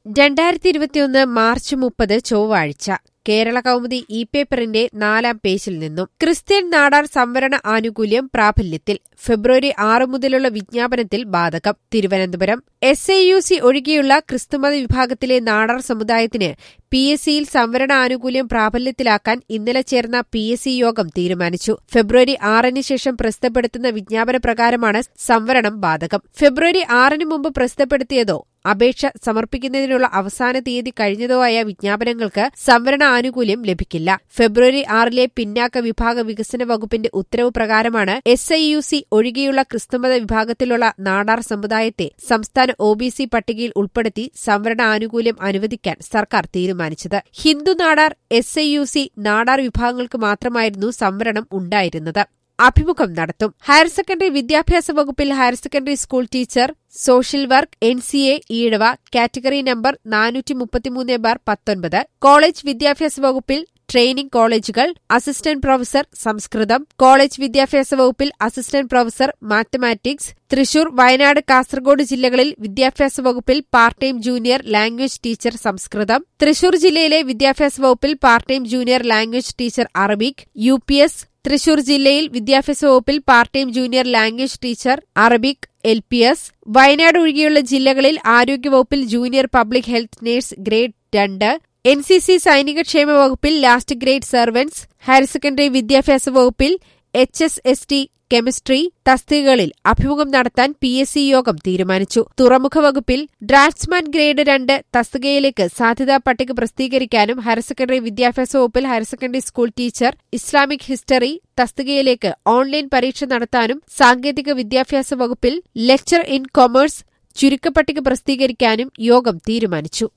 രണ്ടായിരത്തി ഇരുപത്തിയൊന്ന് മാർച്ച് മുപ്പത് ചൊവ്വാഴ്ച കേരള കൗമുദി ഇ പേപ്പറിന്റെ നാലാം പേജിൽ നിന്നും ക്രിസ്ത്യൻ നാടാർ സംവരണ ആനുകൂല്യം പ്രാബല്യത്തിൽ ഫെബ്രുവരി ആറ് മുതലുള്ള വിജ്ഞാപനത്തിൽ ബാധകം Thiruvananthapuram S A U C ഒഴികെയുള്ള ക്രിസ്തുമത വിഭാഗത്തിലെ നാടാർ സമുദായത്തിന് പി എസ് സിയിൽ സംവരണ ആനുകൂല്യം പ്രാബല്യത്തിലാക്കാൻ ഇന്നലെ ചേർന്ന പി എസ് സി യോഗം തീരുമാനിച്ചു ഫെബ്രുവരി ആറിന് ശേഷം പ്രസിദ്ധപ്പെടുത്തുന്ന വിജ്ഞാപന പ്രകാരമാണ് സംവരണം ബാധകം ഫെബ്രുവരി ആറിന് മുമ്പ് പ്രസിദ്ധപ്പെടുത്തിയതോ അപേക്ഷ സമർപ്പിക്കുന്നതിനുള്ള അവസാന തീയതി കഴിഞ്ഞതോ ആയ വിജ്ഞാപനങ്ങൾക്ക് സംവരണ ആനുകൂല്യം ലഭിക്കില്ല ഫെബ്രുവരി ആറിലെ പിന്നാക്ക വിഭാഗ വികസന വകുപ്പിന്റെ ഉത്തരവ് പ്രകാരമാണ് എസ് ഐ യു സി ഒഴികെയുള്ള ക്രിസ്തുമത വിഭാഗത്തിലുള്ള നാടാർ സമുദായത്തെ സംസ്ഥാന ഒ ബി സി പട്ടികയിൽ ഉൾപ്പെടുത്തി സംവരണ ആനുകൂല്യം അനുവദിക്കാൻ സർക്കാർ തീരുമാനിച്ചത് Hindu Nadar S I U C Nadar വിഭാഗങ്ങൾക്ക് മാത്രമായിരുന്നു സംവരണം ഉണ്ടായിരുന്നത് അഭിമുഖം നടത്തും ഹയർ സെക്കൻഡറി വിദ്യാഭ്യാസ വകുപ്പിൽ higher secondary school teacher social work N C A Ezhava category number നാനൂറ്റി മുപ്പത്തിമൂന്ന് ബാർ പത്തൊൻപത് കോളേജ് വിദ്യാഭ്യാസ വകുപ്പിൽ ട്രെയിനിംഗ് കോളേജുകൾ അസിസ്റ്റന്റ് പ്രൊഫസർ സംസ്കൃതം കോളേജ് വിദ്യാഭ്യാസ വകുപ്പിൽ assistant professor mathematics Thrissur Wayanad Kasaragod ജില്ലകളിൽ വിദ്യാഭ്യാസ വകുപ്പിൽ part time junior language teacher സംസ്കൃതം തൃശൂർ ജില്ലയിലെ വിദ്യാഭ്യാസ വകുപ്പിൽ part time junior language teacher Arabic U P S Thrissur ജില്ലയിൽ വിദ്യാഭ്യാസ വകുപ്പിൽ part time junior language teacher Arabic L P S Wayanad ഒഴികെയുള്ള ജില്ലകളിൽ ആരോഗ്യവകുപ്പിൽ junior public health nurse grade രണ്ട് എൻ സി സി സൈനികക്ഷേമ വകുപ്പിൽ last grade servants higher secondary വിദ്യാഭ്യാസ വകുപ്പിൽ H S S T chemistry തസ്തികകളിൽ അഭിമുഖം നടത്താൻ പി എസ് സി യോഗം തീരുമാനിച്ചു തുറമുഖ വകുപ്പിൽ ഡ്രാഫ്റ്റ്സ്മാൻ ഗ്രേഡ് രണ്ട് തസ്തികയിലേക്ക് സാധ്യതാ പട്ടിക പ്രസിദ്ധീകരിക്കാനും ഹയർ സെക്കൻഡറി വിദ്യാഭ്യാസ വകുപ്പിൽ higher secondary school teacher Islamic history തസ്തികയിലേക്ക് ഓൺലൈൻ പരീക്ഷ നടത്താനും സാങ്കേതിക വിദ്യാഭ്യാസ വകുപ്പിൽ ലെക്ചർ ഇൻ കൊമേഴ്സ് ചുരുക്കപ്പട്ടിക പ്രസിദ്ധീകരിക്കാനും യോഗം തീരുമാനിച്ചു